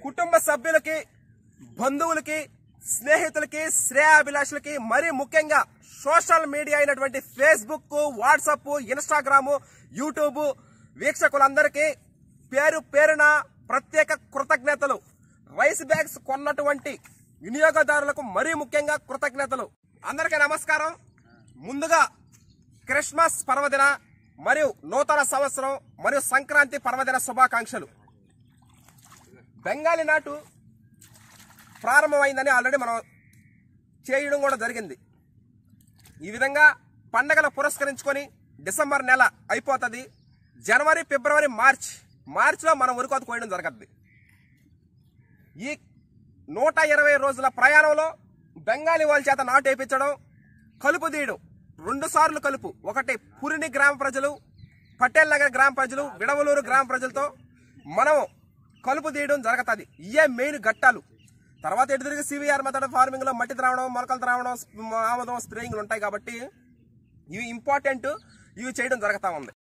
కుటుంబ సభ్యులకి బంధువులకి స్నేహితులకి శ్రేయాభిలాషులకి మరీ ముఖ్యంగా సోషల్ మీడియా అయినటువంటి ఫేస్బుక్ వాట్సాప్ ఇన్స్టాగ్రామ్ యూట్యూబ్ వీక్షకులందరికీ పేరు పేరున ప్రత్యేక కృతజ్ఞతలు రైస్ బ్యాగ్స్ కొన్నటువంటి వినియోగదారులకు మరీ ముఖ్యంగా కృతజ్ఞతలు అందరికీ నమస్కారం ముందుగా క్రిస్మస్ పర్వదిన మరియు నూతన సంవత్సరం మరియు సంక్రాంతి పర్వదిన శుభాకాంక్షలు బెంగాలీ నాటు ప్రారంభమైందని ఆల్రెడీ మనం చేయడం కూడా జరిగింది ఈ విధంగా పండగలు పురస్కరించుకొని డిసెంబర్ నెల అయిపోతుంది జనవరి ఫిబ్రవరి మార్చ్ మార్చిలో మనం ఉరికోత కోయడం జరగద్ది ఈ నూట ఇరవై రోజుల ప్రయాణంలో బెంగాలీ వాళ్ళ చేత నాటు వేయించడం కలుపు తీయడం రెండు సార్లు కలుపు ఒకటి పురిని గ్రామ ప్రజలు పటేల్ నగర్ గ్రామ ప్రజలు విడవలూరు గ్రామ ప్రజలతో మనం కలుపు తీయడం జరుగుతుంది ఇవే మెయిన్ ఘట్టాలు తర్వాత ఎటు తిరిగి సివిఆర్ మెథడ్ ఫార్మింగ్ లో మట్టి త్రావడం మొలకలు త్రావడం ఆమదం స్ప్రేయింగ్లు ఉంటాయి కాబట్టి ఇవి ఇంపార్టెంట్ ఇవి చేయడం జరుగుతా ఉంది